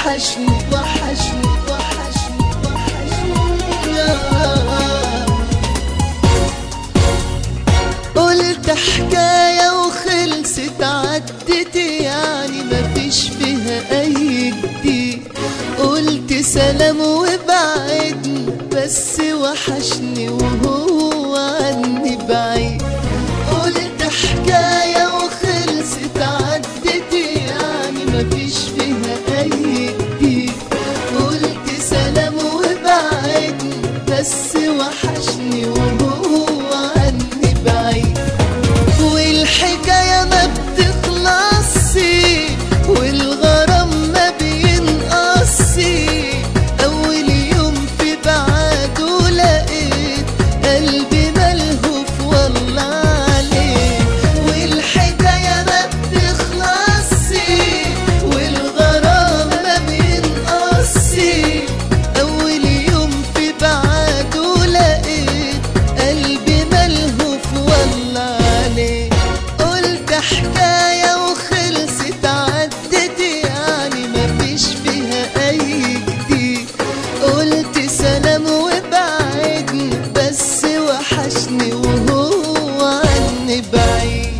وحشني وحشني وحشني وحشني يا قلت حكاية وخلصت عدت يعني مفيش فيها أي جديد قلت سلام وبعدني بس وحشني وهو عني بعيد قلت حكاية وخلصت عدت يعني مفيش فيها أي جديد قلت سلام وبعدني بس وحشني وهو عني بعيد والحكاية ما بتخلصش والغرام ما بينقصش أول يوم في بعاده لقيت قلبي ملهوف والله عليه والحكاية ما بتخلصش والغرام ما بينقصش أول يوم في بعاده لقيت قلبي ملهوف والله عليه قلت حكاية وخلصت عدت يعني مفيش فيها أي جديد قلت سلام وبعدني بس وحشني وهو عني بعيد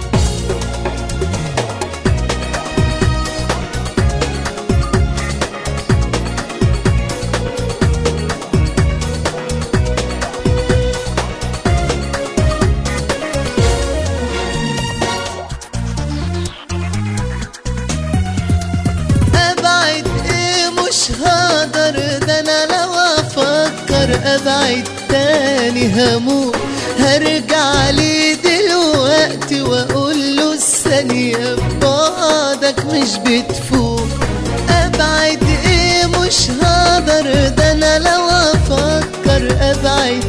ابعد ايه مش هقدر ده انا لو افكر ابعد تاني هموت هرجع ليه دلوقتي واقول له الثانية بعدك مش بتفوت ابعد ايه مش هقدر ده انا لو افكر ابعد